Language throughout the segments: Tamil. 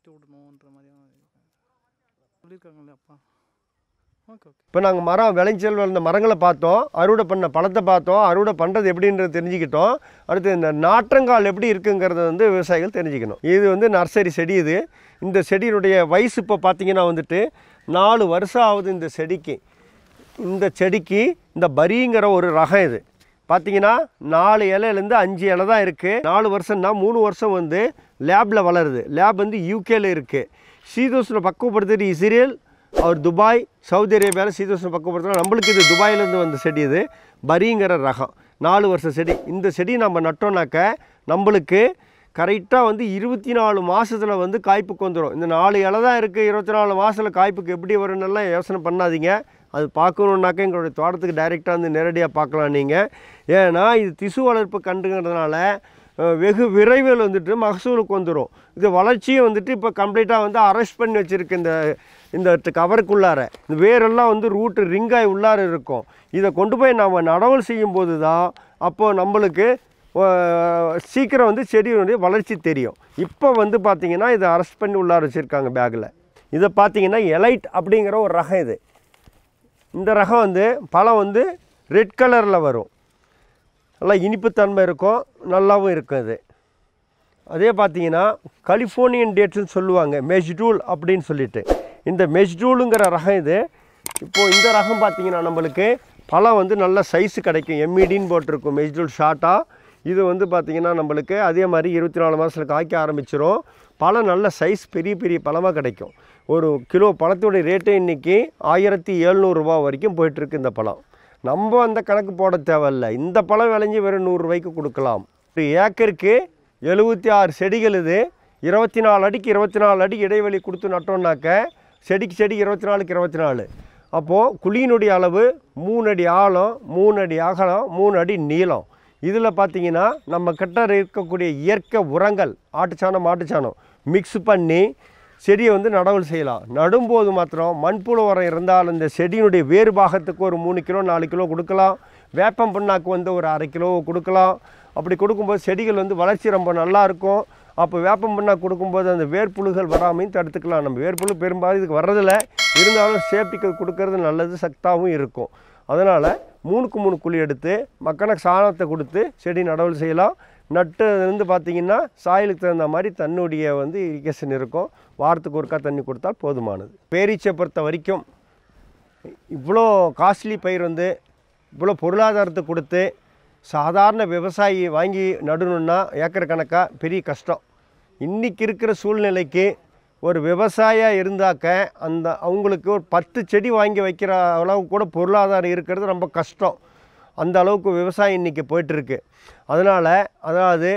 வளர்த்து விடணுன்ற மாதிரியான சொல்லியிருக்காங்களே அப்பா ஓகே ஓகே இப்போ நாங்கள் மரம் விளைச்சல் வளர்ந்த மரங்களை பார்த்தோம் அறுவடை பண்ண பழத்தை பார்த்தோம் அறுவடை பண்ணுறது எப்படின்றது தெரிஞ்சுக்கிட்டோம் அடுத்து இந்த நாற்றங்கால் எப்படி இருக்குங்கிறத வந்து விவசாயிகள் தெரிஞ்சுக்கணும் இது வந்து நர்சரி செடி இது இந்த செடியினுடைய வயசு இப்போ பார்த்தீங்கன்னா வந்துட்டு நாலு வருஷம் ஆகுது இந்த செடிக்கு இந்த செடிக்கு இந்த பரிங்கிற ஒரு ரகம் இது பார்த்தீங்கன்னா நாலு இலையிலேருந்து அஞ்சு இலை தான் இருக்குது நாலு வருஷம்னா மூணு வருஷம் வந்து லேபில் வளருது லேப் வந்து யூகேல இருக்குது சீதோஷனை பக்குவப்படுத்துறது இஸ்ரேல் அவர் துபாய் சவுதி அரேபியாவில் சீதோஷனை பக்குவப்படுத்துகிறோம் நம்மளுக்கு இது துபாயிலேருந்து வந்த செடி இது பரிங்கிற ரகம் நாலு வருஷம் செடி இந்த செடி நம்ம நட்டோம்னாக்க நம்மளுக்கு கரெக்டாக வந்து இருபத்தி நாலு மாதத்தில் வந்து காய்ப்புக்கு வந்துடும் இந்த நாலு இலை தான் இருக்குது இருபத்தி நாலு மாதத்தில் காய்ப்புக்கு எப்படி வரும்னெல்லாம் யோசனை பண்ணாதீங்க அது பார்க்கணுன்னாக்க எங்களுடைய தோட்டத்துக்கு டைரெக்டாக வந்து நேரடியாக பார்க்கலாம் நீங்கள் ஏன்னா இது திசு வளர்ப்பு கண்டுங்கிறதுனால அஹ், வெகு விரைவில் வந்துட்டு மகசூலுக்கு வந்துடும் இது வளர்ச்சியும் வந்துட்டு இப்போ கம்ப்ளீட்டாக வந்து அரெஸ்ட் பண்ணி வச்சுருக்கு இந்த இந்த கவருக்குள்ளார இந்த வேரெல்லாம் வந்து ரூட்டு ரிங்காய் உள்ளார இருக்கும் இதை கொண்டு போய் நம்ம நடவல் செய்யும்போது தான் அப்போது நம்மளுக்கு அஹ், சீக்கிரம் வந்து செடியினுடைய வளர்ச்சி தெரியும் இப்போ வந்து பார்த்திங்கன்னா இதை அரெஸ்ட் பண்ணி உள்ளார வச்சுருக்காங்க பேக்கில் இதை பார்த்தீங்கன்னா எலைட் அப்படிங்கிற ஒரு ரகம் இது இந்த ரகம் வந்து பழம் வந்து ரெட் கலரில் வரும் நல்லா இனிப்புத்தன்மை இருக்கும் நல்லாவும் இருக்கும் இது அதே பார்த்தீங்கன்னா கலிஃபோர்னியன் டேட்ஸ்னு சொல்லுவாங்க மெஜ்டூல் அப்படின்னு சொல்லிட்டு இந்த மெஜ்டூலுங்கிற ரகம் இது இப்போது இந்த ரகம் பார்த்தீங்கன்னா நம்மளுக்கு பழம் வந்து நல்ல சைஸு கிடைக்கும் எம்இடின்னு போட்டிருக்கும் மெஜ்டூல் ஷார்ட்டாக இது வந்து பார்த்திங்கன்னா நம்மளுக்கு அதே மாதிரி இருபத்தி நாலு மாதத்தில் காய்க்க ஆரம்பிச்சிரும் பழம் நல்ல சைஸ் பெரிய பெரிய பழமாக கிடைக்கும் ஒரு கிலோ பழத்தோடைய ரேட்டு இன்றைக்கி ஆயிரத்தி எழுநூறுபா வரைக்கும் போயிட்டுருக்கு இந்த பழம் நம்ம அந்த கணக்கு போட தேவையில்ல இந்த பழம் விளைஞ்சி வெறும் நூறுரூவாய்க்கு கொடுக்கலாம் ஒரு ஏக்கருக்கு எழுபத்தி ஆறு செடிகள் இது இருபத்தி நாலு அடிக்கு இருபத்தி நாலு அடி இடைவெளி கொடுத்து நட்டோம்னாக்க செடிக்கு செடி இருபத்தி நாலுக்கு இருபத்தி நாலு அப்போது குழியினுடைய அளவு மூணு அடி ஆழம் மூணு அடி அகலம் மூணு அடி நீளம் இதில் பார்த்தீங்கன்னா நம்ம கிட்ட இருக்கக்கூடிய இயற்கை உரங்கள் ஆட்டுச்சாணம் மாட்டுச்சாணம் மிக்ஸ் பண்ணி செடியை வந்து நடவல் செய்யலாம் நடும்போது மாத்திரம் மண்புழு உரம் இருந்தால் இந்த செடியினுடைய வேறு பாகத்துக்கு ஒரு மூணு கிலோ நாலு கிலோ கொடுக்கலாம் வேப்பம் புண்ணாக்கு வந்து ஒரு அரை கிலோ கொடுக்கலாம் அப்படி கொடுக்கும்போது செடிகள் வந்து வளர்ச்சி ரொம்ப நல்லா இருக்கும் அப்போ வேப்பம் புண்ணாக்கு கொடுக்கும்போது அந்த வேர்ப்புழுகள் வராமையும் தடுத்துக்கலாம் நம்ம வேர்ப்புழு பெரும்பாலும் இதுக்கு வர்றதில்ல இருந்தாலும் சேஃப்டிக்கு கொடுக்கறது நல்லது சத்தாகவும் இருக்கும் அதனால் மூணுக்கு மூணு குழி எடுத்து மக்களுக்கு சாணத்தை கொடுத்து செடி நடவல் செய்யலாம் நட்டு வந்து பார்த்திங்கன்னா சாயலுக்கு தகுந்த மாதிரி தன்னுடைய வந்து இரிகேஷன் இருக்கும் வாரத்துக்கு ஒருக்கா தண்ணி கொடுத்தால் போதுமானது பேரீச்சை பொறுத்த வரைக்கும் இவ்வளோ காஸ்ட்லி பயிர் வந்து இவ்வளோ பொருளாதாரத்தை கொடுத்து சாதாரண விவசாயி வாங்கி நடணுன்னா ஏக்கர் கணக்காக பெரிய கஷ்டம் இன்றைக்கி இருக்கிற சூழ்நிலைக்கு ஒரு விவசாயியா இருந்தாக்க அந்த அவங்களுக்கு ஒரு பத்து செடி வாங்கி வைக்கிற அளவு கூட பொருளாதாரம் இருக்கிறது ரொம்ப கஷ்டம் அந்த அளவுக்கு விவசாயம் இன்றைக்கி போயிட்டுருக்கு அதனால் அதாவது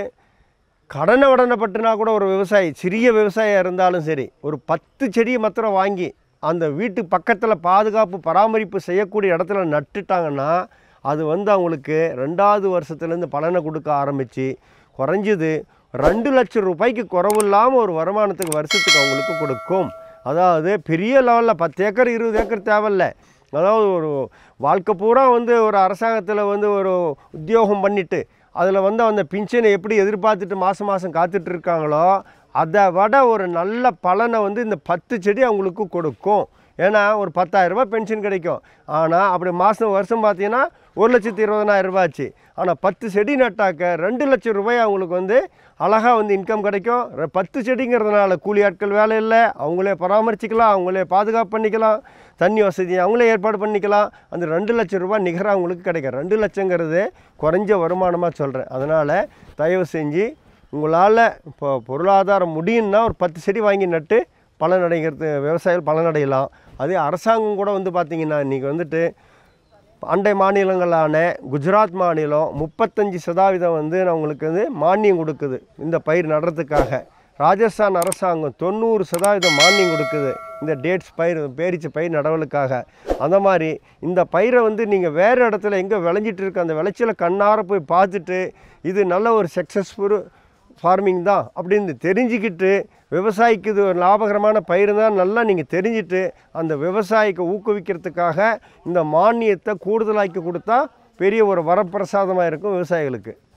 கடனை உடனப்பட்டுனா கூட ஒரு விவசாயி சிறிய விவசாயியாக இருந்தாலும் சரி ஒரு பத்து செடியை மாத்திரம் வாங்கி அந்த வீட்டு பக்கத்தில் பாதுகாப்பு பராமரிப்பு செய்யக்கூடிய இடத்துல நட்டுட்டாங்கன்னா அது வந்து அவங்களுக்கு ரெண்டாவது வருஷத்துலேருந்து பலனை கொடுக்க ஆரம்பித்து குறைஞ்சது ரெண்டு லட்சம் ரூபாய்க்கு குறவில்லாமல் ஒரு வருமானத்துக்கு வருஷத்துக்கு அவங்களுக்கு கொடுக்கும் அதாவது பெரிய லெவலில் பத்து ஏக்கர் இருபது ஏக்கர் தேவையில்ல அதாவது ஒரு வாழ்க்கை பூரா வந்து ஒரு அரசாங்கத்தில் வந்து ஒரு உத்தியோகம் பண்ணிட்டு அதில் வந்து அந்த பிஞ்சனை எப்படி எதிர்பார்த்துட்டு மாதம் மாதம் காத்துட்டு இருக்காங்களோ அதை விட ஒரு நல்ல பலனை வந்து இந்த பத்து செடி அவங்களுக்கு கொடுக்கும் ஏன்னா ஒரு 10000 ரூபாய் பென்ஷன் கிடைக்கும் ஆனால் அப்படி மாதம் வருஷம் பார்த்தீங்கன்னா ஒரு லட்சத்தி இருபதனாயிரம் ரூபாய் ஆச்சு ஆனால் பத்து செடி நட்டாக்க ரெண்டு லட்சம் ரூபாய் அவங்களுக்கு வந்து அழகாக வந்து இன்கம் கிடைக்கும் ரெ- பத்து செடிங்கிறதுனால கூலி ஆட்கள் வேலை இல்லை அவங்களே பராமரிச்சுக்கலாம் அவங்களே பாதுகாப்பு பண்ணிக்கலாம் தண்ணி வசதி அவங்களே ஏற்பாடு பண்ணிக்கலாம் அந்த ரெண்டு லட்சம் ரூபாய் நிகராக அவங்களுக்கு கிடைக்கும் ரெண்டு லட்சங்கிறது குறைஞ்ச வருமானமாக சொல்கிறேன் அதனால் தயவு செஞ்சு உங்களால் இப்போ பொருளாதாரம் முடியும்னா ஒரு பத்து செடி வாங்கி நட்டு பலனடைகிறது விவசாயிகள் பலனடையலாம் அதே அரசாங்கம் கூட வந்து பார்த்திங்கன்னா இன்றைக்கி வந்துட்டு அண்டை மாநிலங்களான குஜராத் மாநிலம் முப்பத்தஞ்சு சதவீதம் வந்து அவங்களுக்கு வந்து மானியம் கொடுக்குது இந்த பயிர் நடுறதுக்காக ராஜஸ்தான் அரசாங்கம் தொண்ணூறு சதவீதம் மானியம் கொடுக்குது இந்த டேட்ஸ் பயிர் பேரிச்ச பயிர் நடவலுக்காக அந்த மாதிரி இந்த பயிரை வந்து நீங்கள் வேறு இடத்துல எங்கே விளைஞ்சிட்டு இருக்க அந்த விளைச்சலை கண்ணார போய் பார்த்துட்டு இது நல்ல ஒரு சக்ஸஸ்ஃபுல் ஃபார்மிங் தான் அப்படின்னு தெரிஞ்சுக்கிட்டு விவசாயிக்கு இது ஒரு லாபகரமான பயிர் தான் நல்லா நீங்கள் தெரிஞ்சுட்டு அந்த விவசாயிக்கு ஊக்குவிக்கிறதுக்காக இந்த மானியத்தை கூடுதலாக்கி கொடுத்தா பெரிய ஒரு வரப்பிரசாதமாக இருக்கும் விவசாயிகளுக்கு